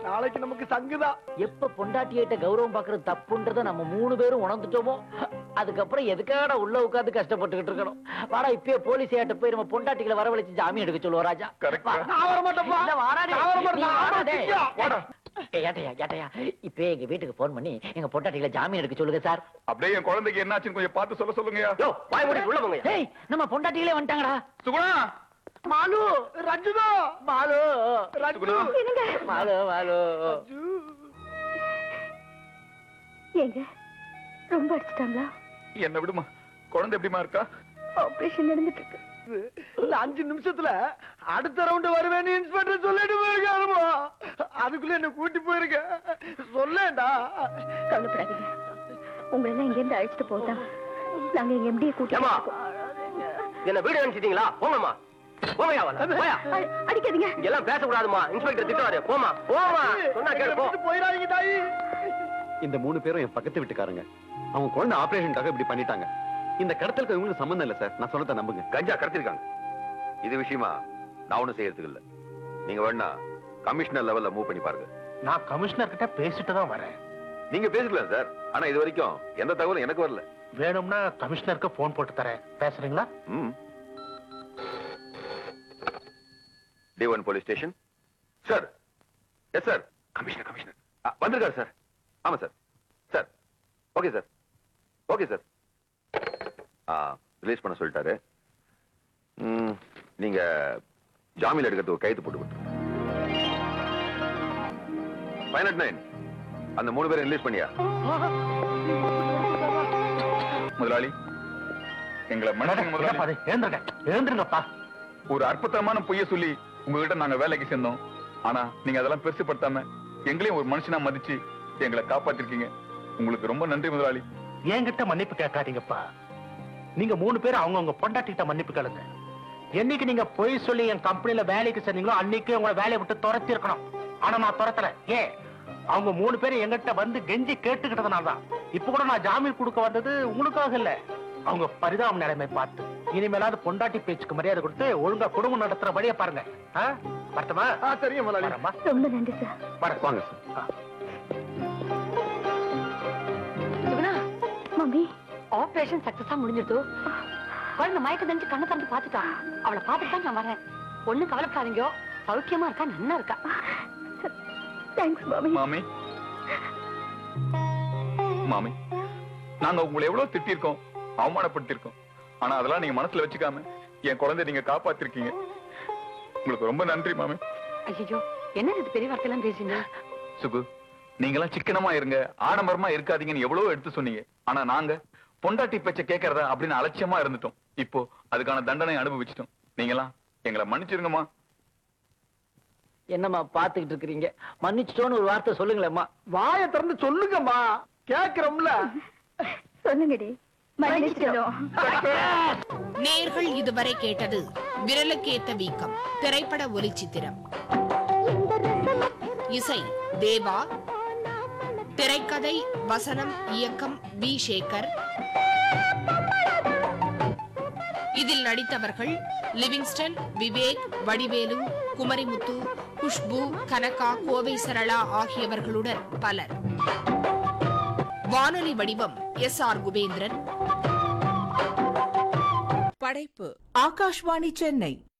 நாளைக்கு நமக்கு சங்குதான் எப்ப பொண்டாட்டியிட்ட கௌரவம் பாக்குறது தப்புன்றத நம்ம மூணு பேரும் உணர்ந்துட்டோமோ அதுக்கப்புறம் எதுக்காக உள்ள உட்கார்ந்து கஷ்டப்பட்டுக்கிட்டு இருக்கணும் வாடா இப்பயே போலீஸ் ஏட்ட போய் நம்ம பொண்டாட்டிகளை வரவழைச்சு ஜாமீன் எடுக்க சொல்லுவோம் ராஜா Correct. வா. நான் வர மாட்டேன்ப்பா இல்ல, வாடா டேய். நான் வர மாட்டேன், நீ நான் வாடா வர டேய். மாட்டேன். வாடா. ஏய், ஏட்டையா ஏட்டையா இப்பயே எங்க வீட்டுக்கு போன் பண்ணி எங்க பொண்டாட்டிகளை ஜாமீன் எடுக்க சொல்லுங்க சார் அப்படியே என் குழந்தைக்கு என்னாச்சுன்னு கொஞ்சம் பார்த்து சொல்ல சொல்லுங்கயா யோ வாய் மூடி உள்ள போங்க ஏய் நம்ம பொண்டாட்டிகளே வந்துட்டாங்கடா சுகுணா மாலு ரஞ்சுதா மாலு ரஞ்சு சுகுணா. மாலு மாலு ஏங்க ரொம்ப அடிச்சிட்டாங்களா என்ன விடுமா குழந்தை எப்படிமா இருக்கா ஆபரேஷன் நடந்துட்டு இருக்கு இந்த அஞ்சு நிமிஷத்துல அடுத்த ரவுண்ட் வருவேன்னு இன்ஸ்பெக்டர் சொல்லிட்டு போயிருக்காருமா அதுக்குள்ள என்ன கூட்டி போயிருக்க சொல்லேன்டா கவலைப்படாதீங்க உங்களை எல்லாம் இங்க இருந்து அழைச்சிட்டு போதா நாங்க எங்க எம்டியை கூட்டிட்டு ஏம்மா? இருக்கோம். என்ன வீடு நினைச்சிட்டீங்களா போங்கம்மா போங்கயா வர போயா அ- அடிக்காதீங்க இங்க எல்லாம் பேசக்கூடாதுமா இன்ஸ்பெக்டர் திட்டுவாரு போமா போமா சொன்னா கேளு போ போயிடாதீங்க தாயி இந்த மூணு பேரும் என் பக்கத்து வீட்டுக்காரங்க அவங்க குழந்தை ஆபரேஷனுக்காக இப்படி பண்ணிட்டாங்க இந்த கடத்தலுக்கு இவங்களுக்கு சம்பந்தம் இல்ல சார் நான் சொன்னதை நம்புங்க கஞ்சா கடத்திருக்காங்க இது விஷயமா நான் ஒண்ணும் செய்யறதுக்கு இல்ல நீங்க வேணா கமிஷனர் லெவல்ல மூவ் பண்ணி பாருங்க நான் கமிஷனர் கிட்ட பேசிட்டு தான் வரேன் நீங்க பேசிக்கலாம் சார் ஆனா இது வரைக்கும் எந்த தகவலும் எனக்கு வரல வேணும்னா கமிஷனருக்கு போன் போட்டு தரேன் பேசுறீங்களா ம் D one police station sir yes sir commissioner commissioner வந்திருக்காரு சார் ஆமா sir sir okay sir okay sir release பண்ண சொல்லிட்டாரு ம், நீங்க ஜாமீன் எடுக்கிறதுக்கு ஒரு கைது போட்டு கொடுத்துருங்க ஃபைவ் நாட் நைன் அந்த மூணு பேரை ரிலீஸ் பண்ணியா முதலாளி எங்களை மன்னிச்சுங்க முதலாளி என்னப்பா இது? எழுந்திருங்க எழுந்திருங்கப்பா ஒரு அற்புதமான பொய்ய சொல்லி உங்ககிட்ட நாங்க வேலைக்கு சேர்ந்தோம் ஆனா நீங்க அதெல்லாம் பெருசுப்படுத்தாம எங்களையும் ஒரு மனுஷனா மதிச்சு எங்களை காப்பாத்திருக்கீங்க உங்களுக்கு ரொம்ப நன்றி முதலாளி என்கிட்ட மன்னிப்பு கேட்காதீங்கப்பா நீங்க மூணு பேரும் அவங்கவுங்க பொண்டாட்டிட்ட மன்னிப்பு கேளுங்க என்னைக்கு நீங்க பொய் சொல்லி என் கம்பெனில வேலைக்கு சேர்ந்தீங்களோ அன்னைக்கு உங்களை வேலையை விட்டு துரத்தி இருக்கணும் ஆனா நான் துரத்தல ஏன் அவங்க மூணு பேரும் எங்கிட்ட வந்து கெஞ்சி கேட்டுக்கிட்டதுனால தான் இப்ப கூட நான் ஜாமீன் கொடுக்க வந்தது உங்களுக்காக இல்ல அவங்க பரிதாப நிலைமை பார்த்து இனிமேலாவது பொண்டாட்டி பேச்சுக்கு மரியாதை கொடுத்து ஒழுங்கா குடும்பம் நடத்துற வழியை பாருங்க ஆ? வரட்டுமா ஆ சரிங்க முதலாளி வரேம்மா. ரொம்ப நன்றி சார் வரேன். வாங்க சார் சுகுணா மம்மி ஆபரேஷன் சக்சஸா முடிஞ்சிருது குழந்தை மயக்க தெரிஞ்சு கண்ணை திறந்து பாத்துட்டா அவளை பார்த்துட்டு தான் நான் வரேன் ஒண்ணு கவலைப்படாதீங்க சௌக்கியமா இருக்கா நன்னா இருக்கா தேங்க்ஸ் மம்மி மாமி மாமி நாங்க உங்களை எவ்வளவு திட்டிருக்கோம் அவமானப்படுத்திருக்கோம் ஆனா அதெல்லாம் நீங்க மனசுல வச்சுக்காம என் குழந்தை நீங்க காப்பாத்திருக்கீங்க உங்களுக்கு ரொம்ப நன்றி மாமி ஐயோ என்ன இது பெரிய வார்த்தையெல்லாம் பேசுங்க சுகு நீங்களாம் சிக்கனமா இருங்க ஆடம்பரமா இருக்காதீங்கன்னு எவ்வளவோ எடுத்து சொன்னீங்க ஆனா நாங்க பொண்டாட்டி பேச்ச கேட்கறதா அப்படின்னு அலட்சியமா இருந்துட்டோம் இப்போ அதுக்கான தண்டனை அனுபவிச்சிட்டோம் நீங்களாம் எங்களை மன்னிச்சிருங்கம்மா என்னம்மா பாத்துக்கிட்டு இருக்கிறீங்க மன்னிச்சிட்டோன்னு ஒரு வார்த்தை சொல்லுங்களேம்மா வாயை திறந்து சொல்லுங்கம்மா கேக்குறோம்ல சொல்லுங்கடி மன்னிச்சிட்டோம் நேர்கள் இதுவரை கேட்டது விரலுக்கேத்த வீக்கம் திரைப்பட ஒலிச்சித்திரம் இசை தேவா திரைக்கதை வசனம் இயக்கம் வி சேகர் இதில் நடித்தவர்கள் லிவிங்ஸ்டன் விவேக் வடிவேலு குமரிமுத்து குஷ்பு கனகா கோவை சரளா ஆகியவர்களுடன் பலர் வானொலி வடிவம் எஸ் ஆர் குபேந்திரன் படைப்பு ஆகாஷ்வாணி சென்னை